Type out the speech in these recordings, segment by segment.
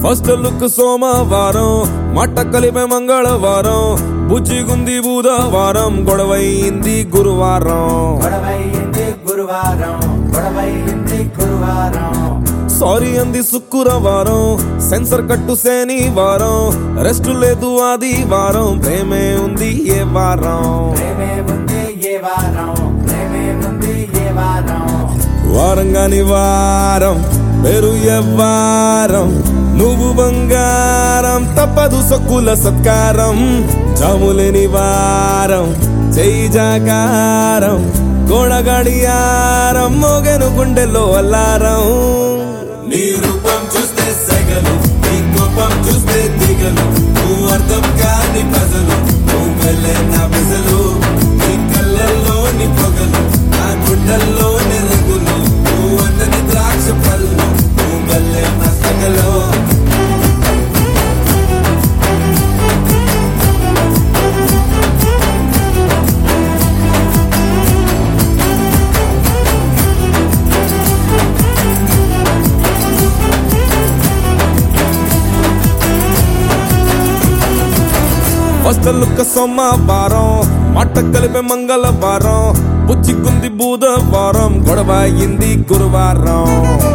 first look సోమవారం మట్ట కలిపే మంగళవారం బుజ్జిగుంది బుధవారం గొడవైంది గురువారం గొడవైంది గురువారం గొడవైంది గురువారం సారీ అంది శుక్రవారం సెన్సర్ కట్టు శనివారం రెస్ట్ లేదు ఆదివారం ప్రేమే ఉంది ఏ వారం ప్రేమే ఉంది ఏ వారం ప్రేమే ఉంది ఏ వారం వారంగాని వారం పేరు ఎవ్వారం నువ్వు బంగారం తప్పదు సక్కుల సత్కారం జాములేని వారం చేయి జాగారం గోడగడియారం మోగెను గుండెలో అల్లారం నీ రూపం చూస్తే సెగలు నీ కోపం చూస్తే దిగలు నువ్వు అర్థం కాని ప్రజలు నువ్వు వెళ్ళే నా బిజలు నీ కళ్ళల్లో నీ పొగలు నా గుండెల్లో రంగులు నువ్వు అన్నది ద్రాక్ష పళ్ళు నువ్వు వెళ్ళే నా సగలు ఫస్ట్ లుక్ సోమవారం మట్ట కలిపే మంగళవారం బుచ్చికుంది బుధవారం గొడవ అయింది గురువారం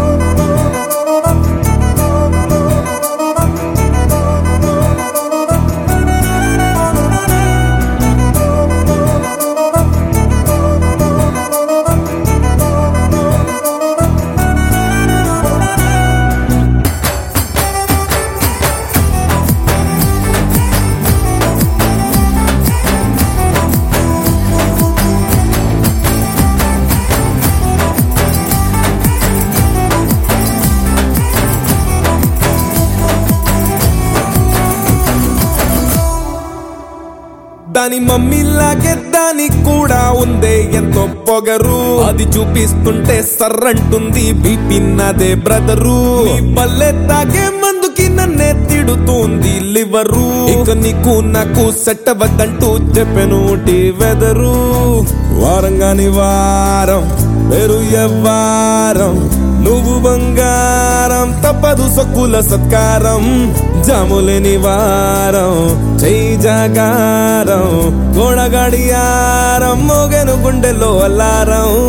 దాని మమ్మీలాగే దానికి కూడా ఉందే ఎంతో పొగరు అది చూపిస్తుంటే సర్రంటుంది బీపీ నాదే బ్రదరు నీ బల్లె తాగే మందుకి నన్నే తిడుతుంది లివరు ఇక నీకు నాకు సెట్ అవ్వద్దంటూ చెప్పెను వెదరు వారంగాని వారం పేరు ఎవ్వారం నువ్వు బంగారం తప్పదు సక్కుల సత్కారం జాములేని వారం చెయ్యి జాగారం గోడగడియారం మోగెను గుండెలో అల్లారం